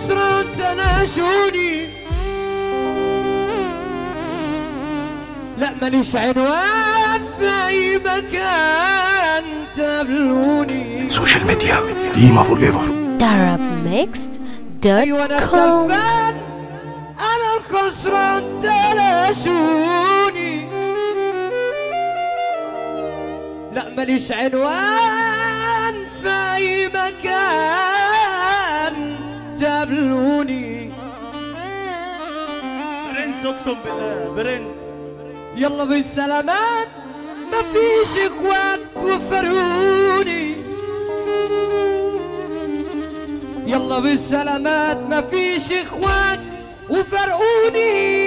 الخسران تلاشوني لا ماليش عنوان في اي مكان تقابلوني سوشيال ميديا ديما فور ايفر ايوه انا darabmixed.com الغلبان انا الخسران تلاشوني لا ماليش عنوان في اي مكان تقابلوني برنس اقسم بالله برنس يلا بالسلامات مفيش اخوات وفرقوني يلا بالسلامات مفيش اخوات وفرقوني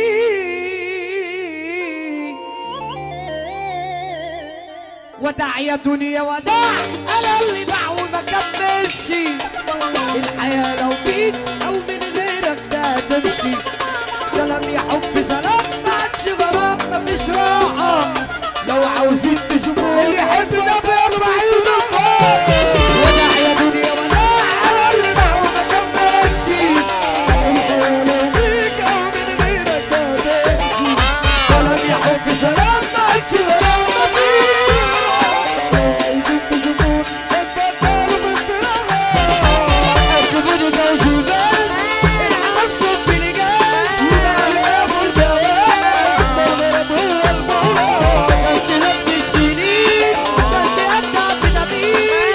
وداع يا دنيا وداع انا اللي باع وما كملش الحياة لو بيك او من غيرك ده تمشي سلام يا حب سلام ما عادش غرام مفيش راحة لو عاوزين تشوفوا اللي يحب ده بيرفع ايده فوق وداع يا دنيا وداع انا اللي باع وما كملش الحياة لو بيك او من غيرك ده تمشي سلام يا حب سلام ما عادش غرام مفيش عاوزين تشوفوا الفكر بالدراما اكبر ده وشو بس العالم صوت بنجاس ولا ابو الجواز ضرب هو الموضوع قد لف السنين قد اتعب بدمين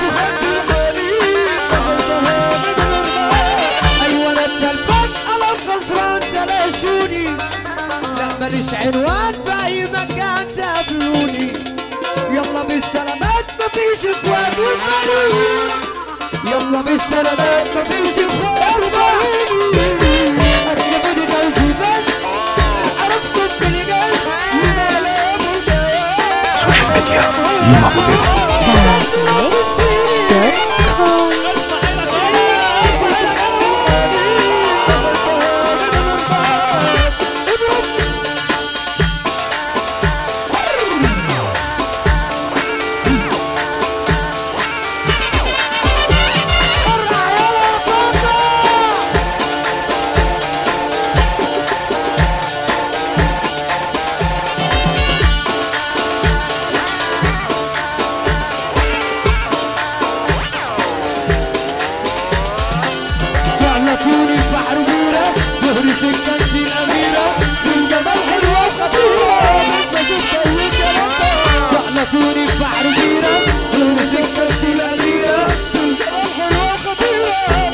ايوه انا التلفون انا الخسران تلاشوني لا ماليش عنوان في اي مكان تقابلوني يلا بالسلامات مفيش اخوات وفريق يلا بالسلامات مفيش اخوات وفريق اكتبوني جوزي بس عرف صوت الجاز سوشيال ميديا ديما فور ايفر darabmixed.com زعلتوني في بحر بيرة ظهري سكنتي الأميرة من جبل حلوة وخطيرة زعلتوني في بحر بيرة ظهري سكنتي الأميرة من جبل حلوة وخطيرة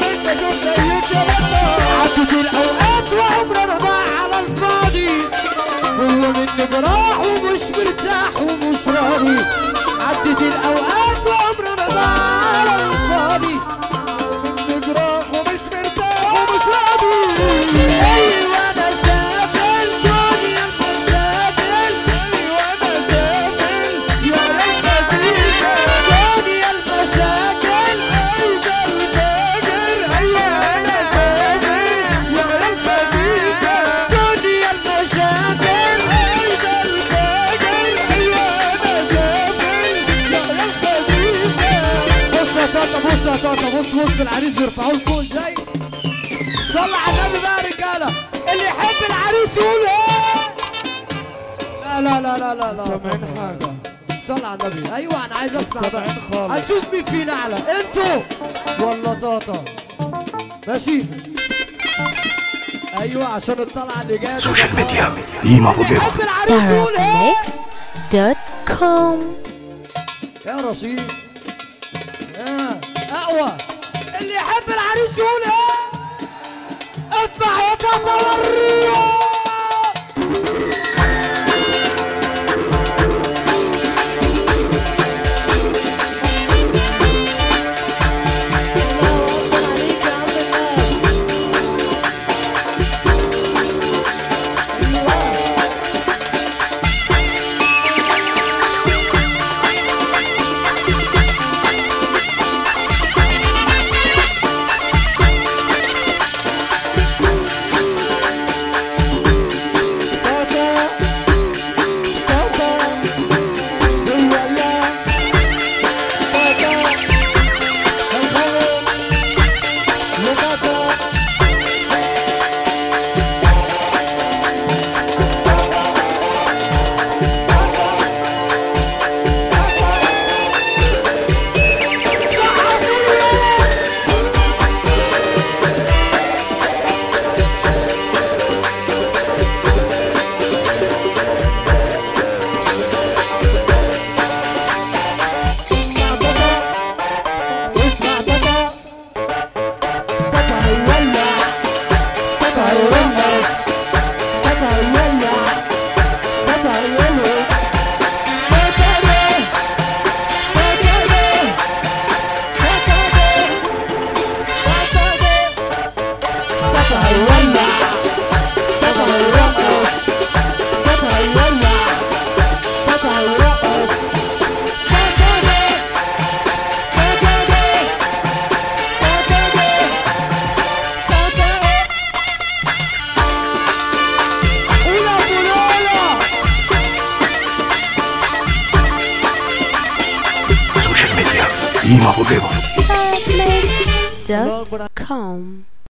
عدت الأوقات وعمرنا ضاع على الفاضي هو مني جراح ومش مرتاح ومش راضي عدت الأوقات وعمرنا ضاع على الفاضي جراح ومش مرتاح ومش راضي ايوه انا سافل دنيا المسافل ايوه انا سافل يا الخفيفة دنيا المشاكل عايزة الفجر ايوه انا سافل يا الخفيفة دنيا المشاكل عايزة الفجر ايوه انا سافل يا الخفيفة بص يا طاطا بص يا طاطا بص بص العريس بيرفعوه لفوق ازاي صلى على النبي بقى يا رجاله اللي يحب العريس يقول ايه لا لا لا لا لا لا سامعين حاجة صلى على النبي ايوه انا عايز اسمع بقى سامعين خالص. هنشوف مين فينا اعلى انتوا ولا طاطا ماشي ايوه عشان الطلعه اللي جايه سوشيال ميديا ديما فور اللي ايفر يحب العريس يقول ايه darabmixed.com يا رشيد يا اقوى اللي يحب العريس يقول ايه اطلع يا طاطا وريهم بابا هيولع بابا هيرقص بابا هيولع بابا هيرقص قول يا ابو لولا Social media. Ima forever. Dot com.